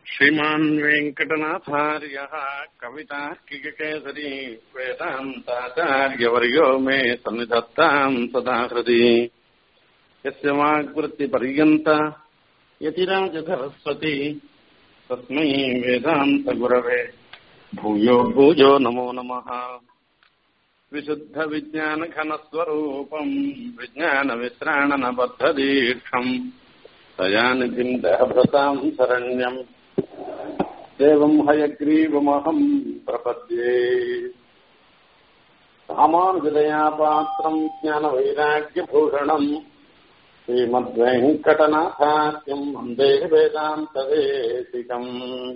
श्रीमान् वेङ्कटनाथार्यः कवितार्किककेसरी वेदान्ताचार्यवर्यो मे सन्निधत्ताम् सदा हृदि यस्य वाग्वृत्तिपर्यन्त यतिराजसरस्वती तस्मै वेदान्तगुरवे भूयो भूयो नमो नमः विशुद्धविज्ञानघनस्वरूपम् विज्ञानविश्राणनबद्धदीक्षम् दयानिधिम् दहभृताम् शरण्यम् देवम् हयग्रीवमहम् प्रपद्ये रामानुजदयापात्रम् ज्ञानवैराग्यभूषणम् श्रीमद्वेङ्कटनाथाख्यम् वन्दे वेदान्तदेशिकम्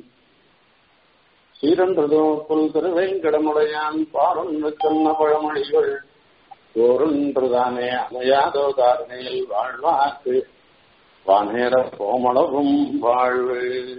சீரன்றதோப்புல் திருவேங்கடமுடையான் பாருன்று சொன்ன பழமொழிகள் ஓருன்றுதானே அமையாதோ தாரணையில் வாழ்வாக்கு வானேர கோமளவும் வாழ்வு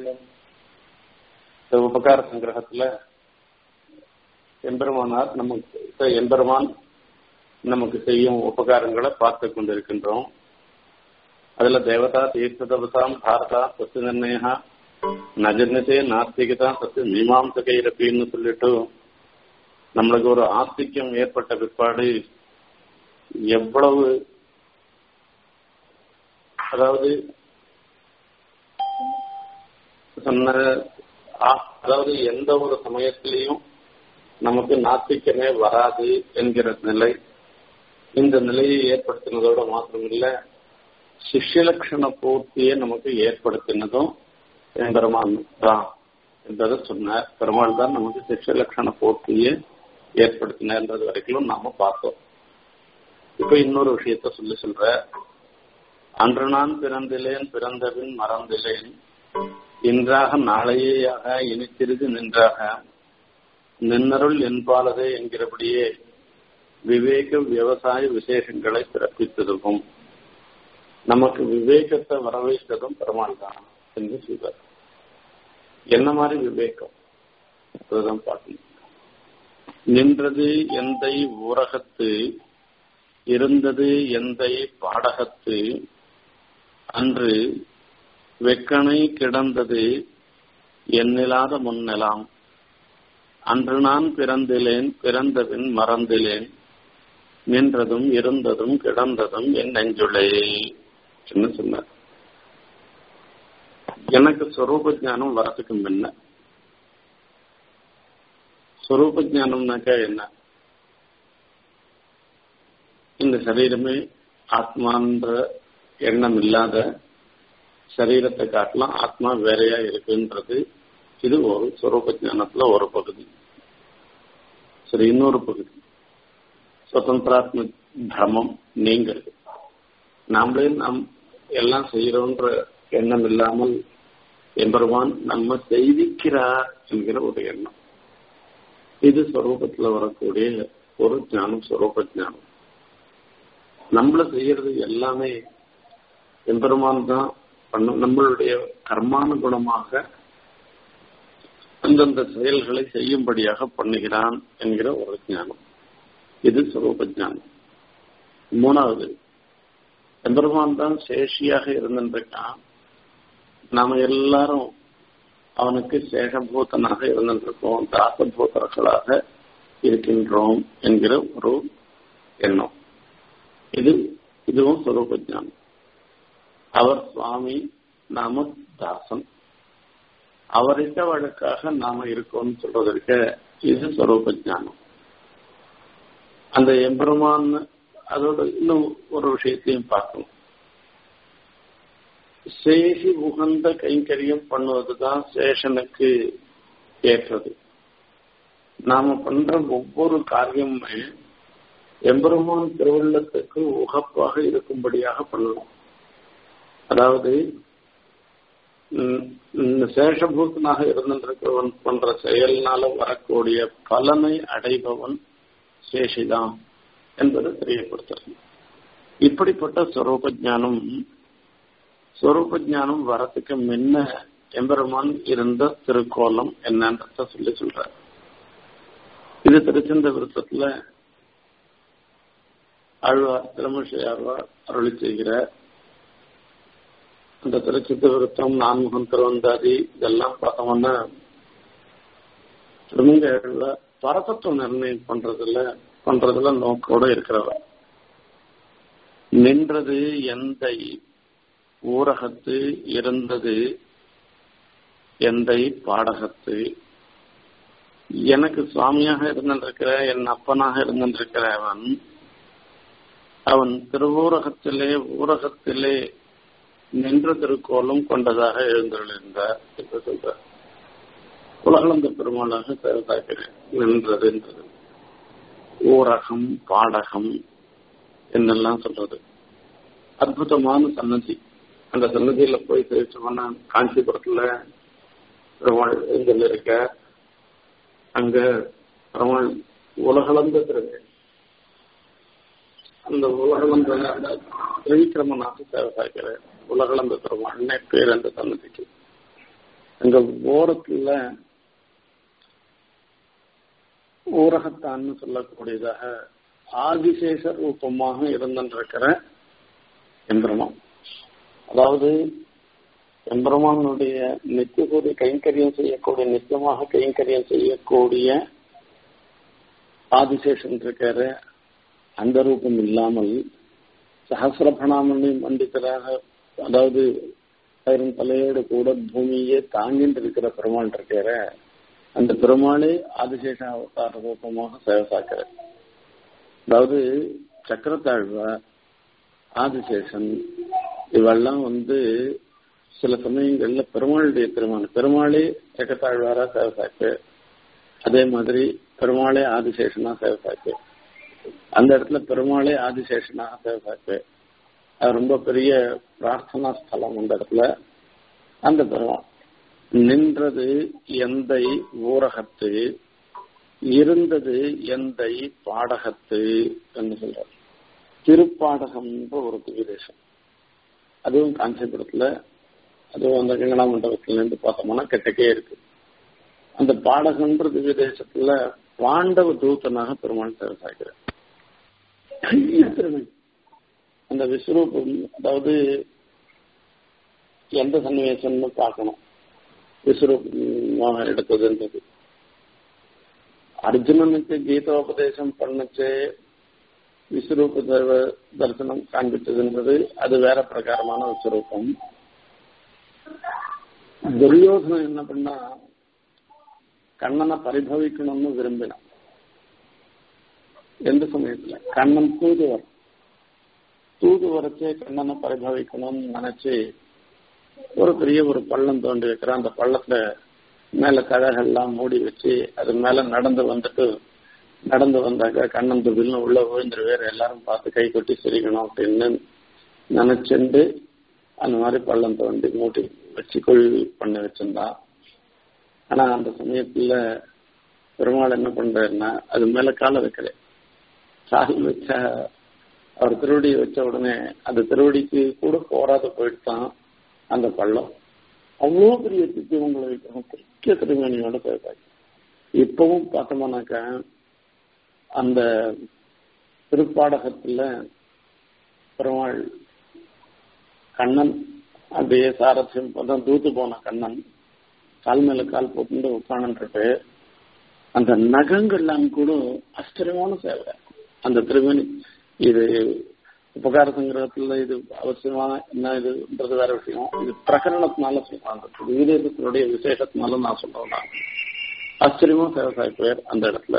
இந்த உபகார சங்கிரகத்துல எம்பெருமானார் நமக்கு எம்பெருமான் நமக்கு செய்யும் உபகாரங்களை பார்த்து கொண்டிருக்கின்றோம் அதுல தேவதா தீர்த்ததவசாம் பாரதா சத்து நிர்ணயா நஜர்னதே நாஸ்திகதா சத்து மீமாம்சகைரப்பின்னு சொல்லிட்டு நம்மளுக்கு ஒரு ஆஸ்திக்கம் ஏற்பட்ட பிற்பாடு எவ்வளவு அதாவது சொன்ன அதாவது எந்த ஒரு சமயத்திலையும் நமக்கு நாத்திக்கமே வராது என்கிற நிலை இந்த நிலையை ஏற்படுத்தினதோட மாத்திரமில்ல சிஷ்யலட்சண பூர்த்தியை நமக்கு ஏற்படுத்தினதும் பெருமான் தான் என்பதை சொன்னார் பெருமாள் தான் நமக்கு சிஷ்யலட்சண பூர்த்தியை ஏற்படுத்தினது வரைக்கும் நாம பார்த்தோம் இப்ப இன்னொரு விஷயத்த சொல்லி சொல்ற அன்று நான் பிறந்திலேன் பிறந்தபின் மறந்திலேன் இன்றாக நாளையேயாக இனி சிறிது நின்றாக நின்னருள் என்பாலதே என்கிறபடியே விவேக விவசாய விசேஷங்களை பிறப்பித்ததும் நமக்கு விவேகத்தை வரவைத்ததும் பெருமாள் தான் என்று சொல்றார் என்ன மாதிரி விவேகம் அதுதான் பார்க்கணும் நின்றது எந்தை ஊரகத்து இருந்தது எந்தை பாடகத்து அன்று வெக்கனை கிடந்தது எண்ணிலாத முன்னெலாம் அன்று நான் பிறந்திலேன் பிறந்தபின் மறந்திலேன் நின்றதும் இருந்ததும் கிடந்ததும் என் நெஞ்சுளே என்று சொன்னார் எனக்கு ஸ்வரூப ஜானம் வரதுக்கு முன்ன ஸ்வரூப ஜானம்னாக்கா என்ன இந்த சரீரமே ஆத்மான்ற எண்ணம் இல்லாத சரீரத்தை காட்டலாம் ஆத்மா வேறையா இருக்குன்றது இது ஒரு ஸ்வரூப ஜானத்துல ஒரு பகுதி சரி இன்னொரு பகுதி சுதந்திராத்ம பிரமம் நீங்கிறது நாமளே நாம் எல்லாம் செய்யறோன்ற எண்ணம் இல்லாமல் எம்பெருமான் நம்ம செய்திக்கிறார் என்கிற ஒரு எண்ணம் இது ஸ்வரூபத்துல வரக்கூடிய ஒரு ஞானம் ஸ்வரூப ஜானம் நம்மள செய்யறது எல்லாமே எம்பெருமான் தான் பண்ண நம்மளுடைய கர்மானுகுணமாக அந்தந்த செயல்களை செய்யும்படியாக பண்ணுகிறான் என்கிற ஒரு ஞானம் இது ஸ்வரூப ஜானம் மூணாவது எம்பெருமான் தான் சேஷியாக இருந்திருக்கான் நாம எல்லாரும் அவனுக்கு சேஷபூதனாக இருந்திருக்கோம் தாசபூதர்களாக இருக்கின்றோம் என்கிற ஒரு எண்ணம் இது இதுவும் ஸ்வரூப ஜானம் அவர் சுவாமி நாம தாசன் அவரிட்ட வழக்காக நாம இருக்கோம்னு சொல்றதற்கு இது ஸ்வரூப ஜானம் அந்த எம்பெருமான் அதோட இன்னும் ஒரு விஷயத்தையும் பார்க்கணும் சேஷி உகந்த கைங்கரியம் பண்ணுவதுதான் சேஷனுக்கு ஏற்றது நாம பண்ற ஒவ்வொரு காரியமுமே எம்பெருமான் திருவள்ளத்துக்கு உகப்பாக இருக்கும்படியாக பண்ணலாம் அதாவது சேஷபூத்தனாக இருந்திருக்கிறவன் பண்ற செயல்னால வரக்கூடிய பலனை அடைபவன் சேஷிதான் என்பதை தெரியப்படுத்துறது இப்படிப்பட்ட ஸ்வரூப ஜானம் ஸ்வரூப ஜானம் வரத்துக்கு முன்ன எம்பெருமான் இருந்த திருக்கோலம் என்னன்றத சொல்லி சொல்ற இது திருச்சந்த விருத்தத்துல ஆழ்வார் திருமஷை ஆழ்வார் அருளி செய்கிற அந்த திருச்சித்த விருத்தம் நான்முகம் திருவந்தாதி இதெல்லாம் பார்த்தோம்னா திருமங்கைகள்ல பரதத்துவ நிர்ணயம் பண்றதுல பண்றதுல நோக்கோட இருக்கிறவர் நின்றது எந்த ஊரகத்து இருந்தது எந்தை பாடகத்து எனக்கு சுவாமியாக இருந்திருக்கிற என் அப்பனாக இருந்திருக்கிற அவன் அவன் திருவூரகத்திலே ஊரகத்திலே நின்ற திருக்கோலம் கொண்டதாக எழுந்திருந்தார் என்று சொல்றார் உலகளந்த பெருமாளாக செயல்பாக்கிறேன் நின்றது என்றது ஊரகம் பாடகம் என்னெல்லாம் சொல்றது அற்புதமான சன்னதி அந்த சன்னதியில போய் தெரிவிச்சோம்னா காஞ்சிபுரத்துல பெருமாள் எங்க இருக்க அங்க பெருமாள் உலகளந்த திரு அந்த உலகளந்த திரிவிக்கிரமனாக சேவை சாய்க்கிறேன் உலகளந்த பெருமாள்னே பேர் அந்த சன்னதிக்கு அங்க ஓரத்துல ஊரகத்தான்னு சொல்லக்கூடியதாக ஆதிசேஷ ரூபமாக இருந்திருக்கிற எம்பெருமான் அதாவது எம்பெருமானுடைய நித்தியகூடி கைங்கரியம் செய்யக்கூடிய நித்தியமாக கைங்கரியம் செய்யக்கூடிய ஆதிசேஷன் இருக்கிற அந்த ரூபம் இல்லாமல் சகசிர பிரணாமணி பண்டிதராக அதாவது ஆயிரம் தலையோடு கூட பூமியே தாங்கிட்டு இருக்கிற பெருமாள் இருக்கிற அந்த பெருமாளே ஆதிசேஷ அவதார ரூபமாக சேவை சாக்கிறார் அதாவது சக்கரத்தாழ்வார் ஆதிசேஷன் இவெல்லாம் வந்து சில சமயங்கள்ல பெருமாளுடைய திருமணம் பெருமாளே சக்கரத்தாழ்வாரா சேவை சாக்கு அதே மாதிரி பெருமாளே ஆதிசேஷனா சேவை சாக்கு அந்த இடத்துல பெருமாளே ஆதிசேஷனாக சேவை சாக்கு அது ரொம்ப பெரிய பிரார்த்தனா ஸ்தலம் அந்த இடத்துல அந்த பெருமாள் நின்றது எந்தை ஊரகத்து இருந்தது எந்தை பாடகத்து என்று சொல்றார் திருப்பாடகம்ன்ற ஒரு திவிதேசம் அதுவும் காஞ்சிபுரத்துல அதுவும் அந்த கங்கனா மண்டபத்துல இருந்து பார்த்தோம்னா கிட்டக்கே இருக்கு அந்த பாடகன்ற திவ்யதேசத்துல பாண்டவ தூத்தனாக பெருமாள் சேவை சாய்க்கிறார் அந்த விஸ்வரூபம் அதாவது எந்த சன்னிவேசம்னு பார்க்கணும் விஸ்வரூபமாக எடுத்ததுன்றது அர்ஜுனனுக்கு கீதோபதேசம் பண்ணச்சு விஸ்வரூப தரிசனம் காண்பித்ததுன்றது அது வேற பிரகாரமான விஸ்வரூபம் துரியோதனம் என்ன பண்ணா கண்ணனை பரிபவிக்கணும்னு விரும்பினான் எந்த சமயத்துல கண்ணன் தூதுவர் தூது வரைச்சே கண்ணனை பரிபவிக்கணும்னு நினைச்சு ஒரு பெரிய ஒரு பள்ளம் தோண்டி வைக்கிறான் அந்த பள்ளத்துல மேல கழகெல்லாம் மூடி வச்சு அது மேல நடந்து வந்துட்டு நடந்து வந்தாக்க கண்ணன் துபில்னு உள்ள விழுந்துருவேர் எல்லாரும் பார்த்து கை கொட்டி சிரிக்கணும் அப்படின்னு நினைச்சுண்டு அந்த மாதிரி பள்ளம் தோண்டி மூட்டி வச்சு கொள் பண்ணி வச்சிருந்தான் ஆனா அந்த சமயத்துல பெருமாள் என்ன பண்றாருன்னா அது மேல கால வைக்கிறேன் கால் வச்ச அவர் திருவடியை வச்ச உடனே அந்த திருவடிக்கு கூட போராத போயிட்டான் அந்த பள்ளம் அவ்வளோ பெரிய தித்தியவங்களை வைக்கணும் பெரிய திருமணியோட பேசாங்க இப்பவும் பார்த்தோம்னாக்கா அந்த திருப்பாடகத்துல பெருமாள் கண்ணன் அப்படியே சாரத்தியம் தான் தூத்து போன கண்ணன் கால் மேல கால் போட்டு உட்காந்துட்டு அந்த நகங்கள்லாம் கூட ஆச்சரியமான சேவை அந்த திருமணி இது உபகார சங்கிரகத்துல இது அவசியமா என்ன இதுன்றது வேற விஷயம் இது பிரகரணத்தினால சொல்றாங்க விதேசத்தினுடைய விசேஷத்தினால நான் சொல்றேன் நான் ஆச்சரியமா சேவசாய பேர் அந்த இடத்துல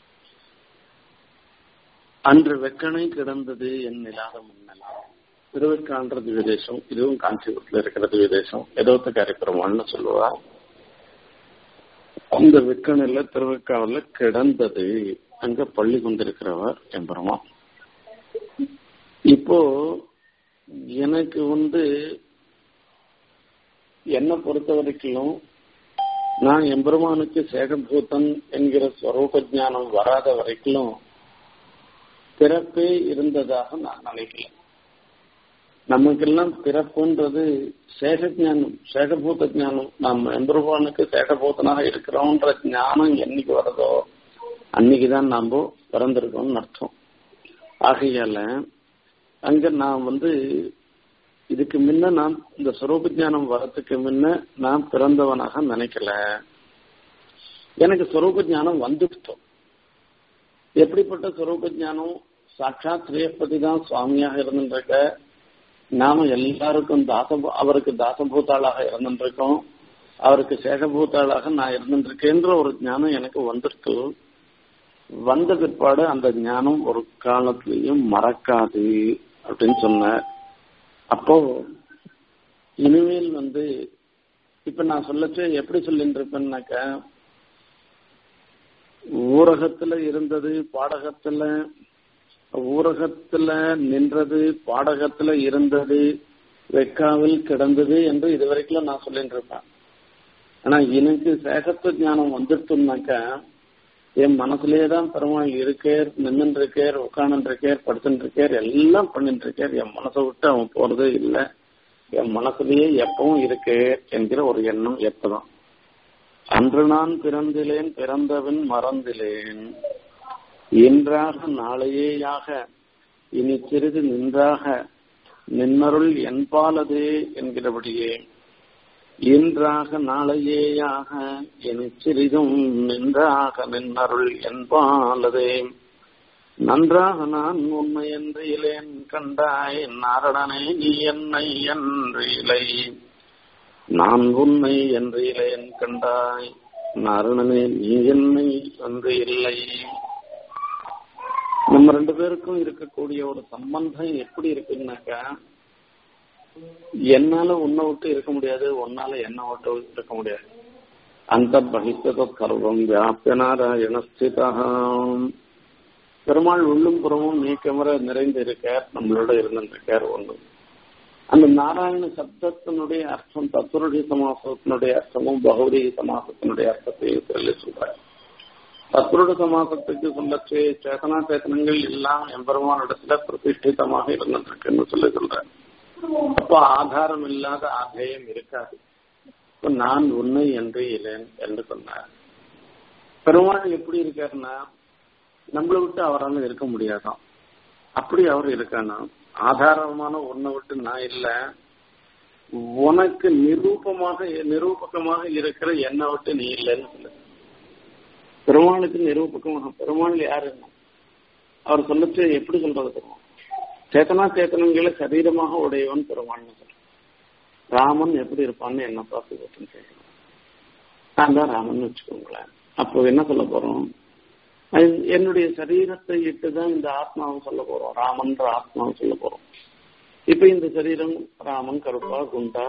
அன்று வெக்கனை கிடந்தது என் நிலாத முன்னலாம் திருவெக்கான்றது விதேசம் இதுவும் காஞ்சிபுரத்துல இருக்கிறது விதேசம் ஏதோத்த காரியக்கிரமம்னு சொல்லுவா அந்த வெக்கனில் திருவெக்காவில் கிடந்தது அங்க பள்ளி கொண்டிருக்கிறவர் எம்பெருமா இப்போ எனக்கு வந்து என்னை பொறுத்த வரைக்கும் நான் எம்பெருமானுக்கு சேகபூத்தன் என்கிற ஸ்வரூப ஜானம் வராத வரைக்கும் பிறப்பே இருந்ததாக நான் நினைக்கல நமக்கெல்லாம் பிறப்புன்றது சேக ஜானம் சேகபூத ஜானம் நாம் எம்பெருமானுக்கு சேகபூத்தனாக இருக்கிறோன்ற ஞானம் என்னைக்கு வருதோ அன்னைக்குதான் நாம் பிறந்திருக்கோம்னு அர்த்தம் ஆகையால அங்க நான் வந்து இதுக்கு முன்ன நான் இந்த சுரூப ஞானம் வரத்துக்கு முன்ன நான் பிறந்தவனாக நினைக்கல எனக்கு சுரூப ஞானம் வந்துட்டோம் எப்படிப்பட்ட சுரூப ஞானம் சாட்சாத் ஸ்ரீயப்பதி தான் சுவாமியாக இருந்துருக்க நாம எல்லாருக்கும் தாச அவருக்கு தாசபூத்தாளாக இருந்துருக்கோம் அவருக்கு சேஷபூத்தாளாக நான் இருந்துருக்கேன்ற ஒரு ஞானம் எனக்கு வந்துருக்கு வந்த பிற்பாடு அந்த ஞானம் ஒரு காலத்திலையும் மறக்காது அப்படின்னு சொன்னார் அப்போ இனிமேல் வந்து இப்ப நான் சொல்லச்சு எப்படி சொல்லிட்டு இருப்பேன்னாக்கா ஊரகத்துல இருந்தது பாடகத்துல ஊரகத்துல நின்றது பாடகத்துல இருந்தது வெக்காவில் கிடந்தது என்று இதுவரைக்கும் நான் சொல்லிட்டு இருப்பேன் ஆனா எனக்கு சேகத்துவ ஞானம் வந்துட்டுனாக்கா என் மனசுலயே தான் பெருமாள் இருக்கேர் நின்றுட்டு இருக்கேர் உட்கார்ந்து இருக்கேர் படுத்துட்டு இருக்கேர் எல்லாம் பண்ணிட்டு இருக்கேர் என் மனசை விட்டு அவன் போறதே இல்லை என் மனசுலயே எப்பவும் இருக்கேர் என்கிற ஒரு எண்ணம் எப்பதான் அன்று நான் பிறந்திலேன் பிறந்தவன் மறந்திலேன் இன்றாக நாளையேயாக இனி சிறிது நின்றாக நின்னருள் என்பாலதே என்கிறபடியே இன்றாக நாளையேயாக இனி சிறிதும் நின்றாக நின்னருள் என்பாலதே நன்றாக நான் உண்மை என்று இலேன் கண்டாய் நாரணனே நீ என்னை என்று இலை நான் உன்னை என்று இலேன் கண்டாய் நாரணனே நீ என்னை என்று இல்லை நம்ம ரெண்டு பேருக்கும் இருக்கக்கூடிய ஒரு சம்பந்தம் எப்படி இருக்குன்னாக்கா என்னால உன்னை விட்டு இருக்க முடியாது உன்னால என்ன விட்டு இருக்க முடியாது அந்த பகிஷ்டத சர்வம் வியாபியனாராயணஸ்திதம் பெருமாள் உள்ளும் புறமும் நீக்கமர நிறைந்து இருக்கார் நம்மளோட இருந்திருக்கார் ஒன்று அந்த நாராயண சப்தத்தினுடைய அர்த்தம் தத்துருடைய சமாசத்தினுடைய அர்த்தமும் பகவதி சமாசத்தினுடைய அர்த்தத்தையும் சொல்லி சொல்றார் தத்துருட சமாசத்துக்கு சொல்லச்சு சேதனா சேத்தனங்கள் எல்லாம் எம்பெருமானிடத்துல பிரதிஷ்டிதமாக இருந்துருக்குன்னு சொல்லி சொல்றேன் அப்ப ஆதாரம் இல்லாத ஆதேயம் இருக்காது இப்ப நான் உண்மை என்று இல்லேன் என்று சொன்னார் பெருமாள் எப்படி இருக்காருன்னா நம்மளை விட்டு அவரால் இருக்க முடியாதான் அப்படி அவர் இருக்கானா ஆதாரமான ஒன்னை விட்டு நான் இல்ல உனக்கு நிரூபமாக நிரூபகமாக இருக்கிற என்னை விட்டு நீ இல்லைன்னு சொல்லு பெருமாளுக்கு நிரூபகமாக பெருமாள் யாரு அவர் சொல்லச்சு எப்படி சொல்றது பெருமாள் சேத்தனா சேத்தனங்களை சரீரமாக உடையவன் பெருமாள்னு சொல்ற ராமன் எப்படி இருப்பான்னு என்ன பார்த்து கேட்கணும் நான் தான் ராமன் வச்சுக்கோங்களேன் அப்போ என்ன சொல்ல போறோம் என்னுடைய சரீரத்தை இட்டுதான் இந்த ஆத்மாவை சொல்ல போறோம் ராமன்ற ஆத்மாவை சொல்ல போறோம் இப்ப இந்த சரீரம் ராமன் கருப்பா குண்டா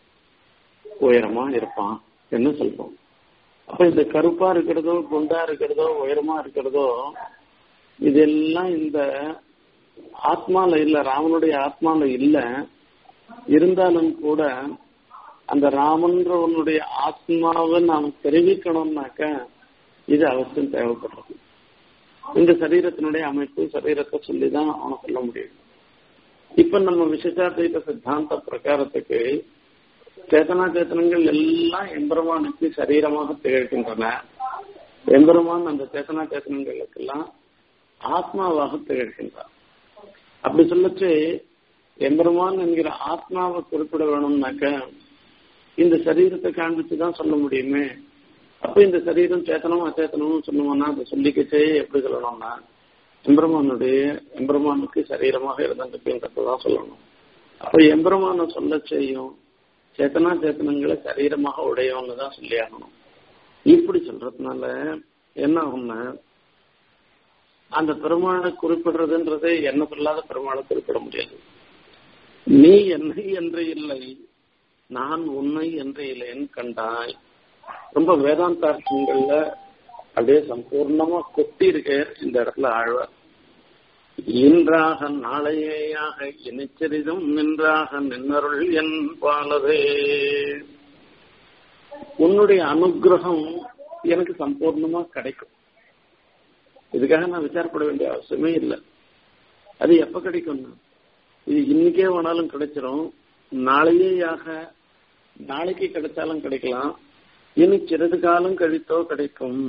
உயரமா இருப்பான் என்ன சொல்றோம் அப்ப இந்த கருப்பா இருக்கிறதோ குண்டா இருக்கிறதோ உயரமா இருக்கிறதோ இதெல்லாம் இந்த ஆத்மால இல்ல ராமனுடைய ஆத்மால இல்ல இருந்தாலும் கூட அந்த ராமன்றவனுடைய ஆத்மாவை நாம் தெரிவிக்கணும்னாக்க இது அவசியம் தேவைப்படுறது இந்த சரீரத்தினுடைய அமைப்பு சரீரத்தை சொல்லிதான் அவனை சொல்ல முடியும் இப்ப நம்ம விசேஷாத்வைத சித்தாந்த பிரகாரத்துக்கு சேத்தனா சேத்தனங்கள் எல்லாம் எம்பெருமானுக்கு சரீரமாக திகழ்கின்றன எம்பெருமான் அந்த சேத்தனா சேத்தனங்களுக்கெல்லாம் ஆத்மாவாக திகழ்கின்றான் அப்படி சொல்லச்சு எம்பெருமான் என்கிற ஆத்மாவை குறிப்பிட வேணும்னாக்க இந்த சரீரத்தை காண்பிச்சுதான் சொல்ல முடியுமே அப்ப இந்த சரீரம் சேத்தனம் அச்சேத்தனம்னு சொல்லுவோம்னா அதை சொல்லிக்கச்சே எப்படி சொல்லணும்னா எம்பெருமானுடைய எம்பெருமானுக்கு சரீரமாக இருந்திருக்குன்றதான் சொல்லணும் அப்ப எம்பெருமான சொல்ல செய்யும் சேத்தனா சேத்தனங்களை சரீரமாக உடையவங்க தான் சொல்லி ஆகணும் இப்படி சொல்றதுனால என்ன ஆகும்னா அந்த பெருமாளை குறிப்பிடுறதுன்றது என்ன சொல்லாத பெருமாளை குறிப்பிட முடியாது நீ என்னை என்று இல்லை நான் உன்னை என்று இல்லைன்னு கண்டாய் ரொம்ப வேதாந்தார்த்தங்கள்ல அப்படியே சம்பூர்ணமா கொட்டி இருக்க இந்த இடத்துல ஆழ்வார் இன்றாக நாளையேயாக இனிச்சரிதும் நின்றாக நின்னருள் என் பாலதே உன்னுடைய அனுகிரகம் எனக்கு சம்பூர்ணமா கிடைக்கும் இதுக்காக நான் விசாரப்பட வேண்டிய அவசியமே இல்லை அது எப்ப கிடைக்கும்னா இது இன்னைக்கே வேணாலும் கிடைச்சிரும் நாளையேயாக நாளைக்கு கிடைச்சாலும் கிடைக்கலாம் இனி சிறிது காலம் கழித்தோ கிடைக்கும்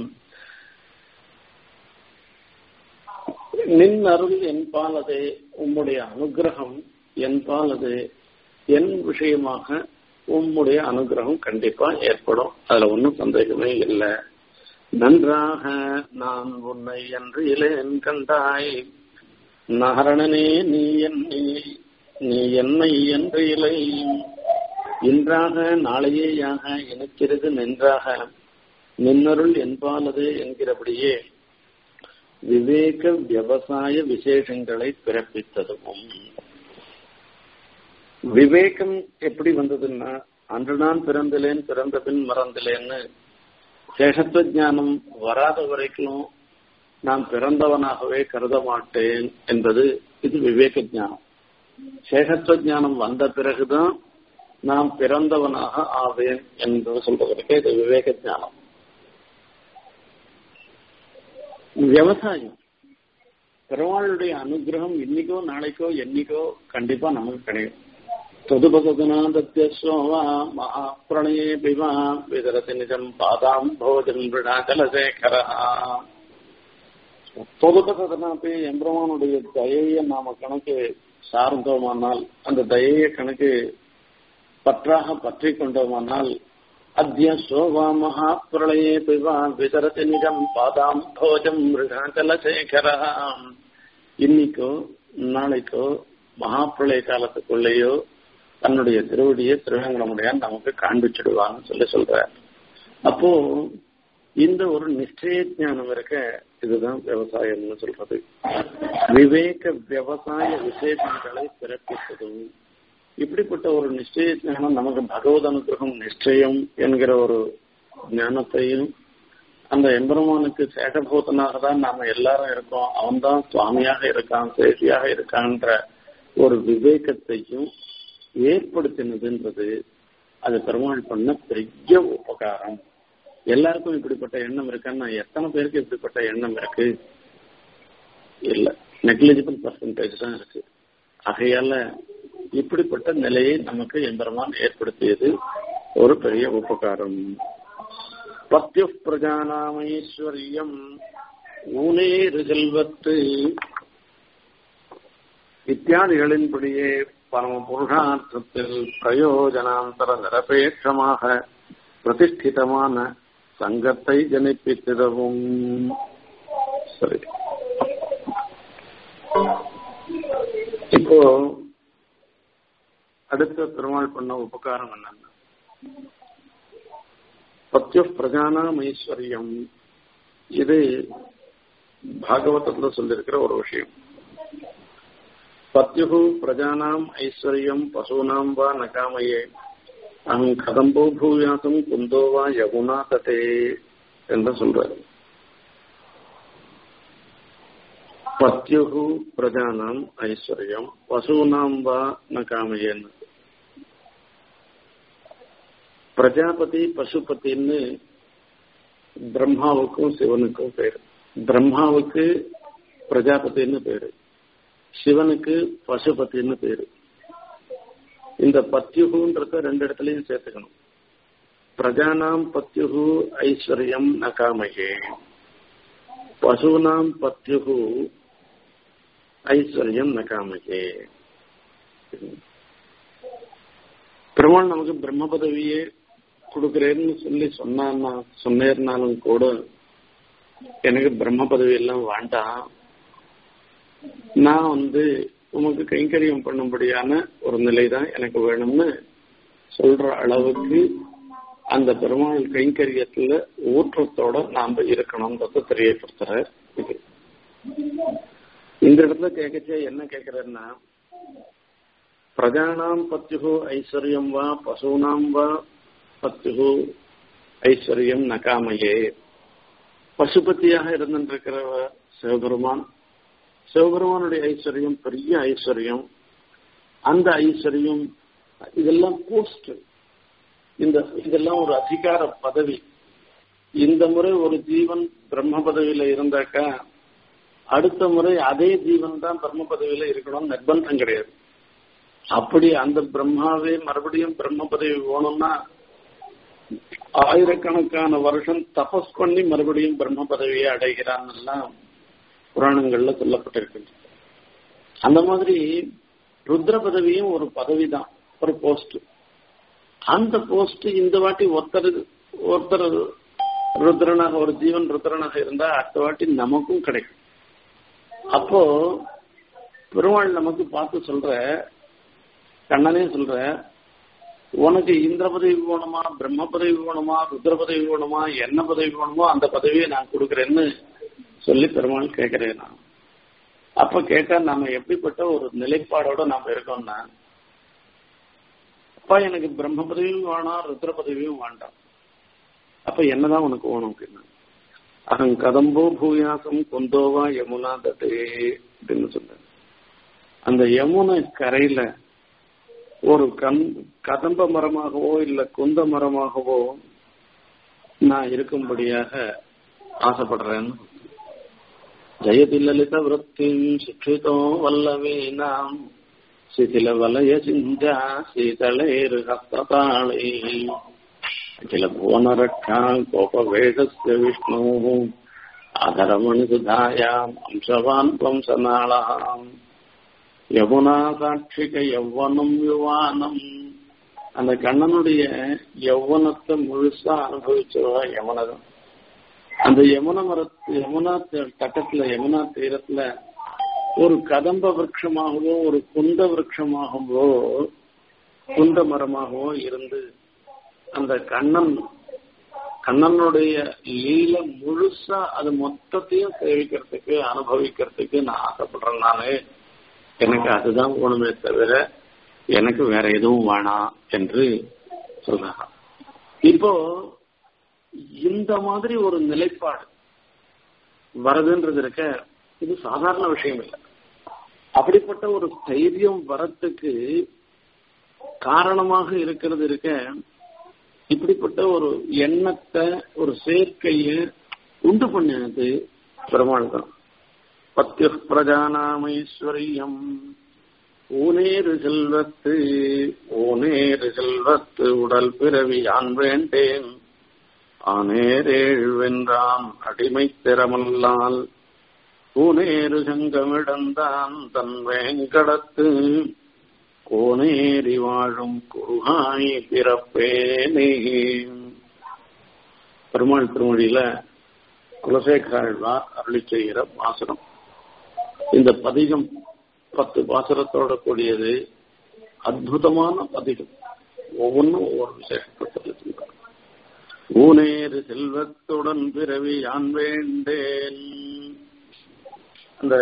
நின் அருள் என்பாலதே உம்முடைய அனுகிரகம் என்பாலது என் விஷயமாக உம்முடைய அனுகிரகம் கண்டிப்பா ஏற்படும் அதுல ஒன்றும் சந்தேகமே இல்லை நன்றாக நான் உன்னை என்று இளேன் கண்டாய் நகரணனே நீ என்னை நீ என்னை என்று இலை இன்றாக நாளையேயாக எனக்கிறது நின்றாக நின்னருள் என்பானது என்கிறபடியே விவேக விவசாய விசேஷங்களை பிறப்பித்ததும் விவேகம் எப்படி வந்ததுன்னா அன்று நான் பிறந்திலேன் பிறந்த பின் மறந்திலேன்னு சேஷத்துவ ஞானம் வராத வரைக்கும் நான் பிறந்தவனாகவே கருத மாட்டேன் என்பது இது விவேக ஞானம் சேஷத்துவ ஞானம் வந்த பிறகுதான் நான் பிறந்தவனாக ஆவேன் என்று சொல்றதற்கு இது விவேக ஞானம் விவசாயம் பெருமாளுடைய அனுகிரகம் இன்னைக்கோ நாளைக்கோ என்னைக்கோ கண்டிப்பா நமக்கு கிடைக்கும் தொதுபகதுநாதத்யஸ்வா மகாபிரணயே பிவா விதரதி நிஜம் பாதாம் போஜன் விடாச்சலசேகரா தொதுபகதனாப்பி எம்பிரமானுடைய தயையை நாம கணக்கு சார்ந்தோமானால் அந்த தயையை கணக்கு பற்றாக பற்றி கொண்டோமானால் அத்திய சோவா மகாபிரளயே பிவா விதரதி நிஜம் பாதாம் போஜம் மிருகாச்சலசேகரா இன்னைக்கோ நாளைக்கோ மகாபிரளய காலத்துக்குள்ளேயோ தன்னுடைய திருவடியை திருவேங்கடமுடையான் நமக்கு காண்பிச்சிடுவான்னு சொல்லி சொல்ற அப்போ இந்த ஒரு நிச்சய ஞானம் இருக்க இதுதான் விவசாயம்னு சொல்றது விவேக விவசாய விசேஷங்களை பிறப்பித்ததும் இப்படிப்பட்ட ஒரு நிச்சய ஞானம் நமக்கு பகவத் அனுகிரகம் நிச்சயம் என்கிற ஒரு ஞானத்தையும் அந்த எம்பெருமானுக்கு சேகபூதனாக தான் நாம எல்லாரும் இருக்கோம் அவன் தான் சுவாமியாக இருக்கான் சேஷியாக இருக்கான்ற ஒரு விவேகத்தையும் ஏற்படுத்தினதுன்றது அது பெருமாள் பண்ண பெரிய உபகாரம் எல்லாருக்கும் இப்படிப்பட்ட எண்ணம் இருக்கான்னா எத்தனை பேருக்கு இப்படிப்பட்ட எண்ணம் இருக்கு இல்ல நெக்லிஜிபிள் பர்சன்டேஜ் தான் இருக்கு ஆகையால இப்படிப்பட்ட நிலையை நமக்கு எம்பெருமான் ஏற்படுத்தியது ஒரு பெரிய உபகாரம் பத்திய பிரஜானாமைஸ்வரியம் ஊனேறு செல்வத்து இத்தியாதிகளின்படியே பரம புருஷார்த்தத்தில் பிரயோஜனாந்தர நிரபேட்சமாக பிரதிஷ்டிதமான சங்கத்தை ஜனிப்பித்திடவும் சரி இப்போ அடுத்த பெருமாள் பண்ண உபகாரம் என்னன்னா பத்திய பிரஜானாம் ஐஸ்வர்யம் இது பாகவதத்துல சொல்லியிருக்கிற ஒரு விஷயம் பத்யு பிரஜானாம் ஐஸ்வர்யம் பசூனாம் வா நகாமையே அகம் கதம்போ பூயாசம் குந்தோ வா யகுனா ததே என்று சொல்றாரு பத்யு பிரஜானாம் ஐஸ்வர்யம் பசூனாம் வா நகாமையேன்னு பிரஜாபதி பசுபதின்னு பிரம்மாவுக்கும் சிவனுக்கும் பேரு பிரம்மாவுக்கு பிரஜாபதின்னு பேரு சிவனுக்கு பசுபதின்னு பேரு இந்த பத்யுகுன்றத ரெண்டு இடத்துலயும் சேர்த்துக்கணும் பிரஜானாம் பத்யுகு ஐஸ்வர்யம் நகாமையே பசுனாம் பத்யுகு ஐஸ்வர்யம் நகாமையே பெருமாள் நமக்கு பிரம்ம பதவியே கொடுக்கிறேன்னு சொல்லி சொன்னா சொன்னேர்னாலும் கூட எனக்கு பிரம்ம பதவி எல்லாம் வேண்டாம் நான் வந்து உமக்கு கைங்கரியம் பண்ணும்படியான ஒரு நிலை தான் எனக்கு வேணும்னு சொல்ற அளவுக்கு அந்த பெருமாள் கைங்கரியத்துல ஊற்றத்தோட நாம இருக்கணும்ன்றத தெரியப்படுத்துற இது இந்த இடத்துல கேட்கச்சே என்ன கேட்கிறேன்னா பிரஜானாம் பத்யுகு ஐஸ்வர்யம் வா பசூனாம் வா பத்யுகு ஐஸ்வர்யம் நகாமையே பசுபதியாக இருந்திருக்கிற சிவபெருமான் சிவபெருமானுடைய ஐஸ்வர்யம் பெரிய ஐஸ்வர்யம் அந்த ஐஸ்வர்யம் இதெல்லாம் போஸ்ட் இந்த இதெல்லாம் ஒரு அதிகார பதவி இந்த முறை ஒரு ஜீவன் பிரம்ம பதவியில இருந்தாக்கா அடுத்த முறை அதே ஜீவன் தான் பிரம்ம பதவியில இருக்கணும் நிர்பந்தம் கிடையாது அப்படி அந்த பிரம்மாவே மறுபடியும் பிரம்ம பதவி வேணும்னா ஆயிரக்கணக்கான வருஷம் தபஸ் பண்ணி மறுபடியும் பிரம்ம பதவியை அடைகிறான்லாம் புராணங்கள்ல சொல்லப்பட்டிருக்கின்றது அந்த மாதிரி ருத்ர பதவியும் ஒரு பதவி தான் ஒரு போஸ்ட் அந்த போஸ்ட் இந்த வாட்டி ஒருத்தர் ஒருத்தர் ருத்ரனாக ஒரு ஜீவன் ருத்ரனாக இருந்தா அடுத்த வாட்டி நமக்கும் கிடைக்கும் அப்போ பெருமாள் நமக்கு பார்த்து சொல்ற கண்ணனே சொல்ற உனக்கு இந்திர பதவி வேணுமா பிரம்ம பதவி வேணுமா ருத்ர பதவி வேணுமா என்ன பதவி வேணுமோ அந்த பதவியை நான் கொடுக்குறேன்னு சொல்லி பெருமாள் கேட்கிறேன் நான் அப்ப கேட்டா நாம எப்படிப்பட்ட ஒரு நிலைப்பாடோட நாம இருக்கோம்னா அப்பா எனக்கு பிரம்ம பதவியும் வேணாம் ருத்ர பதவியும் வேண்டாம் அப்ப என்னதான் உனக்கு வேணும் அப்படின்னா அகம் கதம்போ பூயாசம் கொந்தோவா யமுனா தட்டே அப்படின்னு சொன்னேன் அந்த யமுனை கரையில ஒரு கண் கதம்ப மரமாகவோ இல்ல குந்த மரமாகவோ நான் இருக்கும்படியாக ஆசைப்படுறேன் ஜெயதி லலித விரத்தின் சிக்ஷிதோ வல்லவீனாம் சிதில வலய சிஞ்சா சீதளேர் ஹஸ்ததாளே அகில புவனரட்சா கோபவேஷஸ்ய விஷ்ணு ஆதரமணி சுதாயாம் அம்சவான் வம்சநாளாம் யமுனா சாட்சிக யௌவனம் யுவானம் அந்த கண்ணனுடைய யௌவனத்தை முழுசா அனுபவிச்சவா யமுனதான் அந்த யமுன மரத்து யமுனா தட்டத்துல யமுனா தீரத்துல ஒரு கதம்ப விரட்சமாகவோ ஒரு குந்த விரட்சமாகவோ குந்த மரமாகவோ இருந்து அந்த கண்ணன் கண்ணனுடைய லீல முழுசா அது மொத்தத்தையும் சேவிக்கிறதுக்கு அனுபவிக்கிறதுக்கு நான் ஆசைப்படுறேன் நானு எனக்கு அதுதான் வேணுமே தவிர எனக்கு வேற எதுவும் வேணாம் என்று சொல்றாங்க இப்போ இந்த மாதிரி ஒரு நிலைப்பாடு வரதுன்றது இருக்க இது சாதாரண விஷயம் இல்லை அப்படிப்பட்ட ஒரு தைரியம் வரத்துக்கு காரணமாக இருக்கிறது இருக்க இப்படிப்பட்ட ஒரு எண்ணத்தை ஒரு சேர்க்கைய உண்டு பண்ணது பெருமாள் தான் பத்திய பிரஜானாமைஸ்வரியம் ஊனேறு செல்வத்து ஊனேறு செல்வத்து உடல் பிறவி யான் வேண்டேன் ஆனேரேழ் வென்றான் அடிமை திறமல்லால் பூனேறு சங்கமிடந்தான் தன் வேங்கடத்து கோனேறி வாழும் குருகாய் பிறப்பேனே பெருமாள் திருமொழியில குலசேகராழ்வார் அருளி செய்கிற பாசனம் இந்த பதிகம் பத்து பாசனத்தோட கூடியது அற்புதமான பதிகம் ஒவ்வொன்றும் ஒவ்வொரு விசேஷப்பட்டது ஊனேறு செல்வத்துடன் பிறவி யான் வேண்டேன் அந்த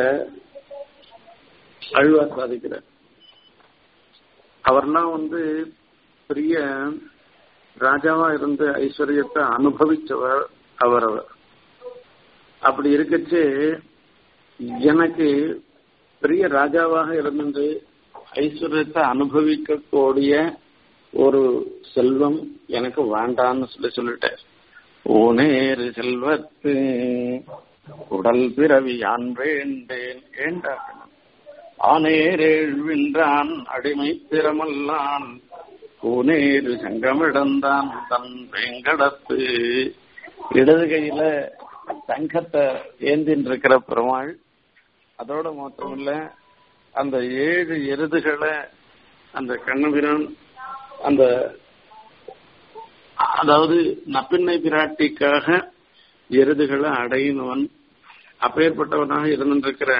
அழ்வார் சாதிக்கிறார் அவர்லாம் வந்து பெரிய ராஜாவா இருந்து ஐஸ்வர்யத்தை அனுபவிச்சவர் அவர் அவர் அப்படி இருக்கச்சு எனக்கு பெரிய ராஜாவாக இருந்து ஐஸ்வர்யத்தை அனுபவிக்கக்கூடிய ஒரு செல்வம் எனக்கு வேண்டான்னு சொல்லி சொல்லிட்டேன் ஓனேறு செல்வத்து உடல் பிறவி யான் வேண்டேன் ஏண்டா ஆனேரேழ்வின்றான் அடிமை திறமல்லான் பூனேறு சங்கமிடந்தான் தன் வெங்கடத்து இடது கையில தங்கத்தை ஏந்தின்னு இருக்கிற பெருமாள் அதோட மாத்திரமில்ல அந்த ஏழு எருதுகளை அந்த கண்ணபிரான் அந்த அதாவது நப்பிண்ணை பிராட்டிக்காக எருதுகளை அடையினவன் அப்பேற்பட்டவனாக இருந்திருக்கிற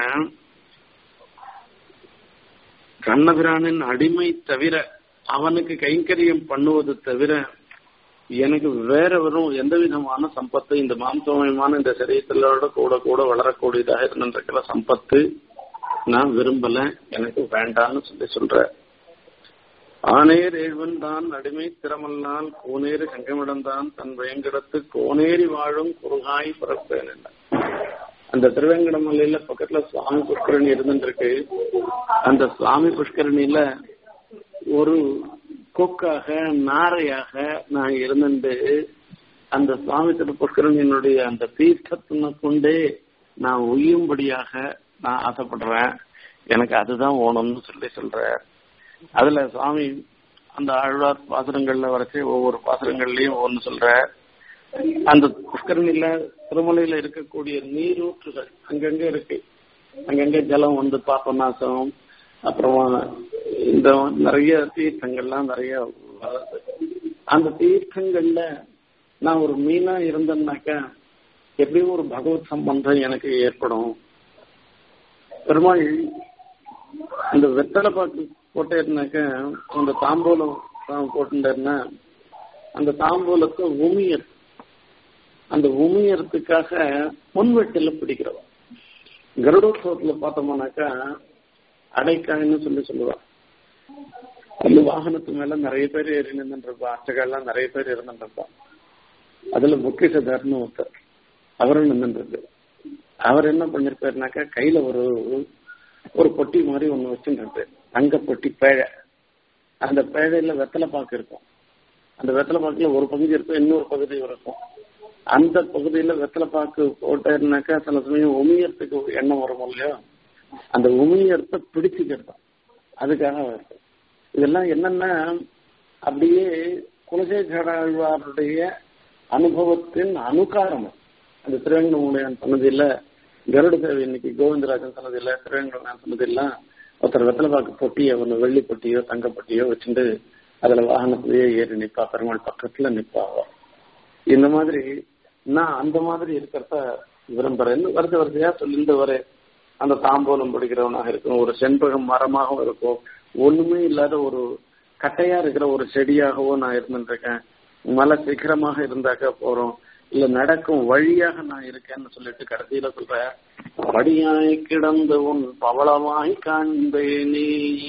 கண்ணபிரானின் அடிமை தவிர அவனுக்கு கைங்கரியம் பண்ணுவது தவிர எனக்கு வேற வெறும் எந்த விதமான சம்பத்து இந்த மாம்சமயமான இந்த சரீரத்திலோட கூட கூட வளரக்கூடியதாக இருந்திருக்கிற சம்பத்து நான் விரும்பல எனக்கு வேண்டான்னு சொல்லி சொல்ற ஆனேர் ஏழ்வன் தான் அடிமை திறமல்லால் கோனேறு சங்கமிடந்தான் தன் வேங்கடத்து கோனேரி வாழும் குறுகாய் பிறப்பேன் அந்த திருவேங்கடமலையில பக்கத்துல சுவாமி புஷ்கரணி இருந்துருக்கு அந்த சுவாமி புஷ்கரணியில ஒரு கொக்காக நாரையாக நான் இருந்துட்டு அந்த சுவாமி திரு புஷ்கரணியினுடைய அந்த தீர்த்தத்தினை கொண்டே நான் உய்யும்படியாக நான் ஆசைப்படுறேன் எனக்கு அதுதான் ஓணும்னு சொல்லி சொல்றேன் அதுல சுவாமி அந்த ஆழ்வார் பாசுரங்கள்ல வரைச்சு ஒவ்வொரு பாசுரங்கள்லயும் ஒன்னு சொல்ற அந்த புஷ்கரணியில திருமலையில இருக்கக்கூடிய நீரூற்றுகள் அங்கங்க இருக்கு அங்கங்க ஜலம் வந்து பாப்பநாசம் அப்புறமா இந்த நிறைய தீர்த்தங்கள்லாம் நிறைய வருது அந்த தீர்த்தங்கள்ல நான் ஒரு மீனா இருந்தேன்னாக்கா எப்படியும் ஒரு பகவத் சம்பந்தம் எனக்கு ஏற்படும் பெருமாள் அந்த வெத்தலை பாக்கு போட்டேன்னாக்க அந்த தாம்பூலம் போட்டுட்டேன்னா அந்த தாம்பூலத்தை உமியர் அந்த உமியறதுக்காக முன்வெட்டில பிடிக்கிறவன் கருடோத்சவத்துல பார்த்தோம்னாக்கா அடைக்காய்ன்னு சொல்லி சொல்லுவா அந்த வாகனத்து மேல நிறைய பேர் ஏறி நின்றுருப்பா அச்சகாலாம் நிறைய பேர் இருந்துருப்பா அதுல முக்கியசதார்னு ஒருத்தர் அவரும் நின்றுருக்கு அவர் என்ன பண்ணிருப்பாருனாக்கா கையில ஒரு ஒரு பொட்டி மாதிரி ஒண்ணு வச்சுட்டு தங்க பொட்டி பேழை அந்த பேழையில வெத்தலை பாக்கு இருக்கும் அந்த வெத்தலை பாக்குல ஒரு பகுதி இருக்கும் இன்னொரு பகுதி இருக்கும் அந்த பகுதியில வெத்தலை பாக்கு போட்டேன்னாக்கா சில சமயம் உமியறதுக்கு எண்ணம் வரும் இல்லையோ அந்த உமியத்தை பிடிச்சுக்கிறது அதுக்காக இதெல்லாம் என்னன்னா அப்படியே குலசேகராழ்வாருடைய அனுபவத்தின் அனுகாரம் அந்த திருவேங்கடமுடையான் சொன்னதில்ல கருட தேவி இன்னைக்கு கோவிந்தராஜன் சொன்னதில்ல திருவேங்கடமுடையான் சொன்னதெல்லாம் ஒருத்தர் வெத்தலை பாக்கு பொட்டியோ ஒன்று வெள்ளி பொட்டியோ தங்க பொட்டியோ வச்சுட்டு அதுல வாகனத்திலேயே ஏறி நிப்பா பெருமாள் பக்கத்துல நிப்பாவா இந்த மாதிரி நான் அந்த மாதிரி இருக்கிறத விரும்புறேன்னு வருஷ வரிசையா சொல்லிட்டு வரேன் அந்த தாம்பூலம் பிடிக்கிறவனாக இருக்கும் ஒரு செண்பகம் மரமாகவும் இருக்கும் ஒண்ணுமே இல்லாத ஒரு கட்டையா இருக்கிற ஒரு செடியாகவோ நான் இருந்துட்டு இருக்கேன் மலை சிகரமாக இருந்தாக்க போறோம் இல்ல நடக்கும் வழியாக நான் இருக்கேன்னு சொல்லிட்டு கடைசியில சொல்ற படியாய் கிடந்து உன் பவளமாய் காண்பேனே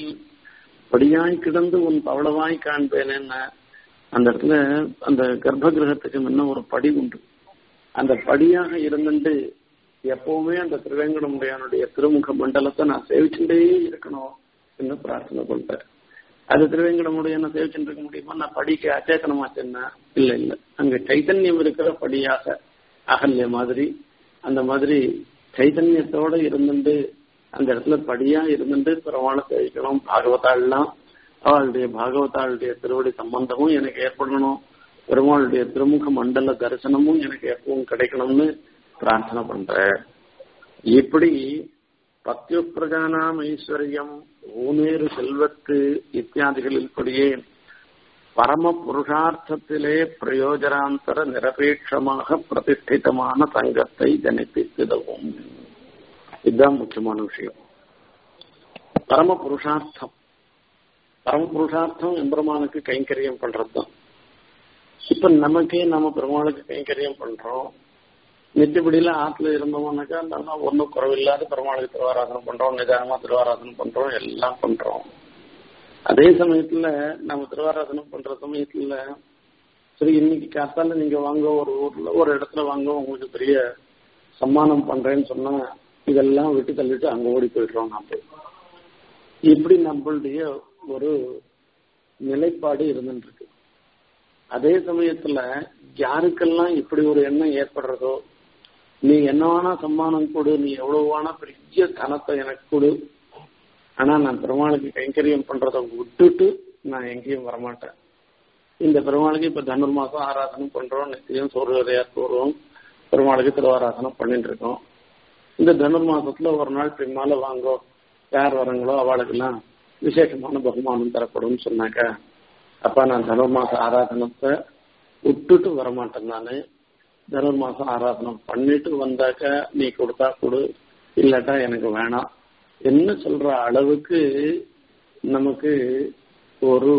படியாய் கிடந்து உன் பவளமாய் காண்பேனேன்னு அந்த இடத்துல அந்த கர்ப்ப கிரகத்துக்கு முன்ன ஒரு படி உண்டு அந்த படியாக இருந்துட்டு எப்பவுமே அந்த திருவேங்கடமுடையானுடைய திருமுக மண்டலத்தை நான் சேவிச்சுட்டே இருக்கணும் என்று பிரார்த்தனை பண்றேன் அது திருவேங்கடமுடையான சேவிச்சுட்டு இருக்க முடியுமா நான் படிக்க அச்சேத்தனமாச்சேன்னா இல்ல இல்ல அங்க சைத்தன்யம் இருக்கிற படியாக அகல்ய மாதிரி அந்த மாதிரி சைத்தன்யத்தோட இருந்துட்டு அந்த இடத்துல படியா இருந்துட்டு பெருமாளை சேவிக்கணும் பாகவதாள்லாம் அவளுடைய பாகவதாளுடைய திருவடி சம்பந்தமும் எனக்கு ஏற்படணும் பெருமாளுடைய திருமுக மண்டல தரிசனமும் எனக்கு எப்பவும் கிடைக்கணும்னு பிரார்த்தனை பண்ற இப்படி பத்தியுப்பிரஜானாம் ஐஸ்வர்யம் ஊனேறு செல்வத்து இத்தியாதிகளில் படியே பரம புருஷார்த்தத்திலே பிரயோஜனாந்தர நிரபேட்சமாக பிரதிஷ்டிதமான தங்கத்தை ஜனிப்பித்திடவும் இதுதான் முக்கியமான விஷயம் பரம புருஷார்த்தம் பரம புருஷார்த்தம் எம்பெருமானுக்கு கைங்கரியம் பண்றதுதான் இப்ப நமக்கே நம்ம பெருமாளுக்கு கைங்கரியம் பண்றோம் நித்தியப்படியில ஆத்துல இருந்தோம்னாக்கா நல்லா ஒன்றும் குறவில்லாத பெருமாளுக்கு திருவாராதனம் பண்றோம் நிதானமா திருவாராதனம் பண்றோம் எல்லாம் பண்றோம் அதே சமயத்துல நம்ம திருவாராதனம் பண்ற சமயத்துல சரி இன்னைக்கு காத்தால நீங்க வாங்க ஒரு ஊர்ல ஒரு இடத்துல வாங்க உங்களுக்கு பெரிய சம்மானம் பண்றேன்னு சொன்னா இதெல்லாம் விட்டு தள்ளிட்டு அங்க ஓடி போயிடுறோம் நாம இப்படி நம்மளுடைய ஒரு நிலைப்பாடு இருந்துட்டு இருக்கு அதே சமயத்துல யாருக்கெல்லாம் இப்படி ஒரு எண்ணம் ஏற்படுறதோ நீ என்ன வேணா சம்மானம் கொடு நீ எவ்வளவு வேணா பெரிய தனத்தை எனக்கு கொடு ஆனா நான் பெருமாளுக்கு கைங்கரியம் பண்றதை விட்டுட்டு நான் எங்கேயும் வரமாட்டேன் இந்த பெருமாளுக்கு இப்ப தனுர் மாசம் ஆராதனம் பண்றோம் நிச்சயம் சூரியதையா போறோம் பெருமாளுக்கு திருவாராதனம் பண்ணிட்டு இருக்கோம் இந்த தனுர் மாசத்துல ஒரு நாள் பின்னால வாங்கோ யார் வரங்களோ அவளுக்கெல்லாம் விசேஷமான பகுமானம் தரப்படும் சொன்னாக்க அப்ப நான் தனுர் மாச ஆராதனத்தை விட்டுட்டு வரமாட்டேன் நானு தனுர் மாசம் ஆராதனம் பண்ணிட்டு வந்தாக்க நீ கொடுத்தா கொடு இல்லாட்டா எனக்கு வேணாம் என்ன சொல்ற அளவுக்கு நமக்கு ஒரு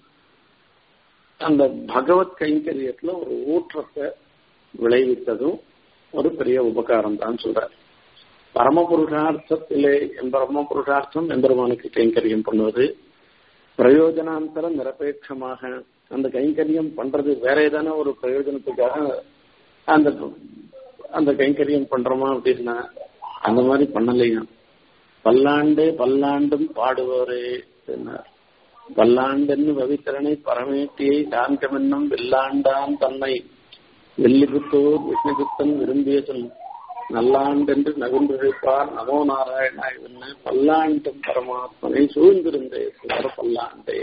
அந்த பகவத் கைங்கரியத்துல ஒரு ஊற்றத்தை விளைவித்ததும் ஒரு பெரிய உபகாரம் தான் சொல்ற பரமபுருஷார்த்தத்திலே பரம புருஷார்த்தம் எம்பெருமானுக்கு கைங்கரியம் பண்ணுவது பிரயோஜனாந்தர நிரபேட்சமாக அந்த கைங்கரியம் பண்றது வேற ஏதான ஒரு பிரயோஜனத்துக்காக அந்த அந்த கைங்கரியம் பண்றோமா அப்படின்னா அந்த மாதிரி பண்ணலையா பல்லாண்டே பல்லாண்டும் பாடுவோரே சொன்னார் பல்லாண்டென்னு பவித்திரனை பரமேட்டியை சாந்தமென்னும் வெள்ளாண்டான் தன்னை வெள்ளிபுத்தூர் விஷ்ணுகுப்தன் விரும்பிய சொல் நல்லாண்டென்று நகுன்றிருப்பார் நமோ நாராயணா இவன்னு பல்லாண்டும் பரமாத்மனை சூழ்ந்திருந்தே சுவர் பல்லாண்டே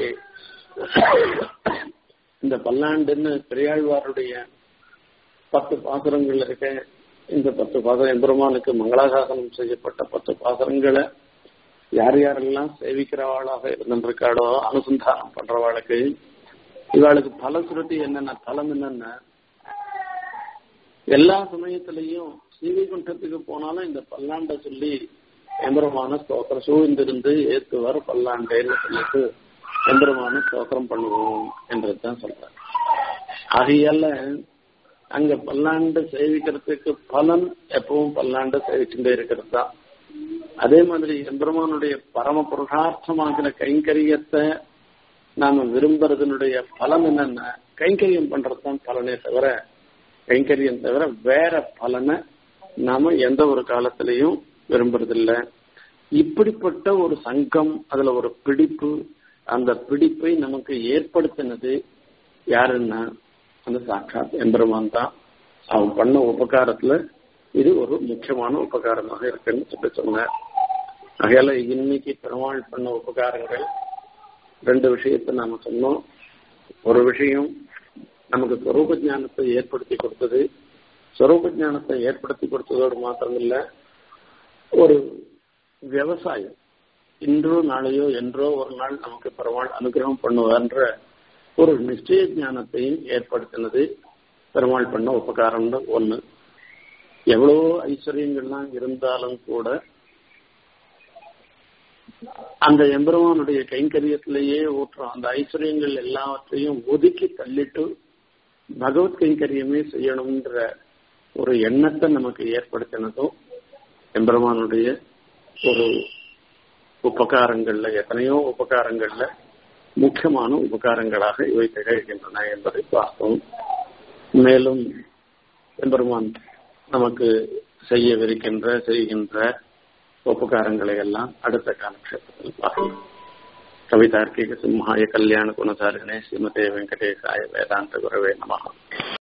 இந்த பல்லாண்டுன்னு பெரியாழ்வாருடைய பத்து பாசுரங்கள் இருக்க இந்த பத்து பாசுரம் எம்பெருமானுக்கு மங்களாசாசனம் செய்யப்பட்ட பத்து பாசுரங்களை யார் யாரெல்லாம் சேவிக்கிறவாளாக இருந்திருக்காளோ அனுசந்தானம் பண்றவாளுக்கு இவாளுக்கு பலசுருதி என்னென்ன பலம் என்னென்ன எல்லா சமயத்திலையும் ஸ்ரீவைகுண்டத்துக்கு போனாலும் இந்த பல்லாண்ட சொல்லி எம்பெருமான ஸ்தோத்திரம் சூழ்ந்திருந்து ஏத்துவார் பல்லாண்டேன்னு சொல்லிட்டு எம்பெருமான ஸ்தோத்திரம் பண்ணுவோம் என்றதுதான் சொல்றாரு ஆகையால அங்க பல்லாண்டு சேவிக்கிறதுக்கு பலன் எப்பவும் பல்லாண்டு சேவிச்சுட்டே இருக்கிறது தான் அதே மாதிரி எம்பெருமானுடைய பரம புருஷார்த்தமாகிற கைங்கரியத்தை நாம விரும்புறதுனுடைய பலன் என்னன்னா கைங்கரியம் பண்றதுதான் பலனே தவிர கைங்கரியம் தவிர வேற பலனை நாம எந்த ஒரு காலத்திலையும் விரும்புறதில்ல இப்படிப்பட்ட ஒரு சங்கம் அதுல ஒரு பிடிப்பு அந்த பிடிப்பை நமக்கு ஏற்படுத்தினது யாருன்னா அந்த சாட்சாத் எம்பெருமான் தான் அவன் பண்ண உபகாரத்துல இது ஒரு முக்கியமான உபகாரமாக இருக்குன்னு சொல்லி சொன்னார் ஆகையால இன்னைக்கு பெருமாள் பண்ண உபகாரங்கள் ரெண்டு விஷயத்தை நாம சொன்னோம் ஒரு விஷயம் நமக்கு ஸ்வரூப ஞானத்தை ஏற்படுத்தி கொடுத்தது ஸ்வரூப ஞானத்தை ஏற்படுத்தி கொடுத்ததோடு மாத்திரமில்ல ஒரு விவசாயம் இன்றோ நாளையோ என்றோ ஒரு நாள் நமக்கு பெருமாள் அனுகிரகம் பண்ணுவார்ன்ற ஒரு நிச்சய ஞானத்தையும் ஏற்படுத்தினது பெருமாள் பண்ண உபகாரம்னு ஒண்ணு எவ்வளவோ ஐஸ்வர்யங்கள்லாம் இருந்தாலும் கூட அந்த எம்பெருமானுடைய கைங்கரியத்திலேயே ஊற்றுறோம் அந்த ஐஸ்வர்யங்கள் எல்லாவற்றையும் ஒதுக்கி தள்ளிட்டு பகவத் கைங்கரியமே செய்யணும்ன்ற ஒரு எண்ணத்தை நமக்கு ஏற்படுத்தினதும் எம்பெருமானுடைய ஒரு உபகாரங்கள்ல எத்தனையோ உபகாரங்கள்ல முக்கியமான உபகாரங்களாக இவை திகழ்கின்றன என்பதை பார்த்தோம் மேலும் எம்பெருமான் நமக்கு செய்யவிருக்கின்ற செய்கின்ற உபகாரங்களை எல்லாம் அடுத்த காலக்ஷேபத்தில் பார்க்கலாம் கவிதார்க்கிக சிம்ஹாய கல்யாண குணசாரிணே ஸ்ரீமதே வெங்கடேசாய வேதாந்த குரவே நமகா